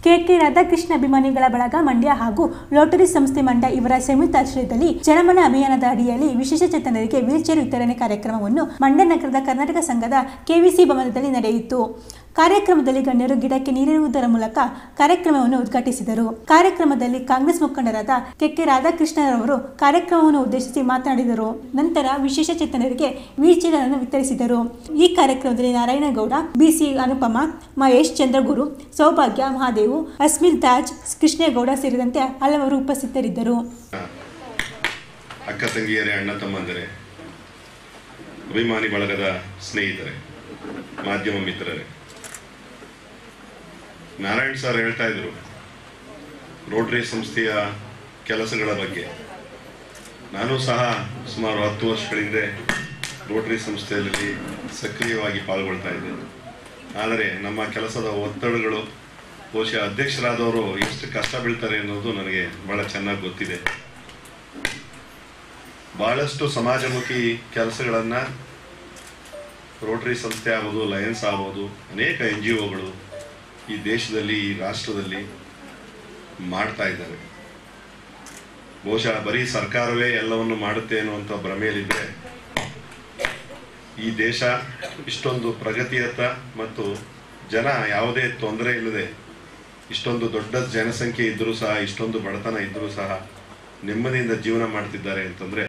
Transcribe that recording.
K K Radhakrishna ಅಭಿಮಾನಿಗಳ ಬಳಗ ಮಂಡ್ಯ ಹಾಗೂ ಲೋಟರಿ ಸಂಸ್ಥೆ ಮಂಡ್ಯ ಇವರ ಸಂಯುಕ್ತಾಶ್ರಯದಲ್ಲಿ ಜನಮನ ಅಭಿಯಾನದ ಅಡಿಯಲ್ಲಿ ವಿಶೇಷ ಚೇತನರಿಗೆ ವೀಲ್ಚೇರ್ ವಿತರಣೆ ಕಾರ್ಯಕ್ರಮವನ್ನು ಮಂಡ್ಯ ನಗರದ ಕರ್ನಾಟಕ ಸಂಘದ ಕೆವಿಸಿ ಭವನದಲ್ಲಿ ನಡೆಯಿತು ಕಾರ್ಯಕ್ರಮದಲ್ಲಿ ಗಣ್ಯರು ಗಿಡಕ್ಕೆ ನೀರಿರುವುದರ ಮೂಲಕ ಕಾರ್ಯಕ್ರಮವನ್ನು ಉದ್ಘಾಟಿಸಿದರು ಕಾರ್ಯಕ್ರಮದಲ್ಲಿ ಕಾಂಗ್ರೆಸ್ ಮುಖಂಡರಾದ ಕೆಕೆ ರಾಧಾಕೃಷ್ಣರವರು ಕಾರ್ಯಕ್ರಮವನ್ನು ಉದ್ದೇಶಿಸಿ ಮಾತನಾಡಿದರು ನಂತರ ವಿಶೇಷ ಚೇತನರಿಗೆ ವೀಲ್ಚೇರ್ ಅನ್ನು ವಿತರಿಸಿದರು ಈ ಕಾರ್ಯಕ್ರಮದಲ್ಲಿ ನಾರಾಯಣಗೌಡ ಬಿಸಿ ಅನುಪಮ ಮಹೇಶ್ ಚಂದ್ರಗುರು ಸೌಭಾಗ್ಯ ಮಹಾದೇವು ಅಸ್ಮಿಲ್ ತಾಜ್ ಕೃಷ್ಣೇಗೌಡ ಸೇರಿದಂತೆ ಹಲವರು ಉಪಸ್ಥಿತರಿದ್ದರು ಅಕ್ಕ ತಂಗಿಯರೇ ಅಣ್ಣ ತಮ್ಮಂದಿರೇ ಅಭಿಮಾನಿ ಬಳಗದ ಸ್ನೇಹಿತರೆ ಮಾಧ್ಯಮ ಮಿತ್ರರೇ ನಾರಾಯಣ್ ಸರ್ ಹೇಳ್ತಾ ಇದ್ರು ರೋಟರಿ ಸಂಸ್ಥೆಯ ಕೆಲಸಗಳ ಬಗ್ಗೆ ನಾನು ಸಹ ಸುಮಾರು ಹತ್ತು ವರ್ಷಗಳ ಹಿಂದೆ ರೋಟರಿ ಸಂಸ್ಥೆಯಲ್ಲಿ ಸಕ್ರಿಯವಾಗಿ ಪಾಲ್ಗೊಳ್ತಾ ಇದ್ದೆ ಆದರೆ ನಮ್ಮ ಕೆಲಸದ ಒತ್ತಡಗಳು ಬಹುಶಃ ಅಧ್ಯಕ್ಷರಾದವರು ಎಷ್ಟು ಕಷ್ಟ ಬೀಳ್ತಾರೆ ಅನ್ನೋದು ನನಗೆ ಬಹಳ ಚೆನ್ನಾಗಿ ಗೊತ್ತಿದೆ ಬಹಳಷ್ಟು ಸಮಾಜಮುಖಿ ಕೆಲಸಗಳನ್ನ ರೋಟರಿ ಸಂಸ್ಥೆ ಆಗ್ಬೋದು ಲಯನ್ಸ್ ಆಗ್ಬೋದು ಅನೇಕ ಎನ್ ಜಿ ಒಗಳು ಈ ದೇಶದಲ್ಲಿ ಈ ರಾಷ್ಟ್ರದಲ್ಲಿ ಮಾಡ್ತಾ ಇದ್ದಾರೆ ಬಹುಶಃ ಬರೀ ಸರ್ಕಾರವೇ ಎಲ್ಲವನ್ನು ಮಾಡುತ್ತೆ ಅನ್ನುವಂಥ ಭ್ರಮೆಯಲ್ಲಿದ್ದರೆ ಈ ದೇಶ ಇಷ್ಟೊಂದು ಪ್ರಗತಿಯತ್ತ ಮತ್ತು ಜನ ಯಾವುದೇ ತೊಂದರೆ ಇಲ್ಲದೆ ಇಷ್ಟೊಂದು ದೊಡ್ಡ ಜನಸಂಖ್ಯೆ ಇದ್ದರೂ ಸಹ ಇಷ್ಟೊಂದು ಬಡತನ ಇದ್ದರೂ ಸಹ ನೆಮ್ಮದಿಯಿಂದ ಜೀವನ ಮಾಡ್ತಿದ್ದಾರೆ ಅಂತಂದ್ರೆ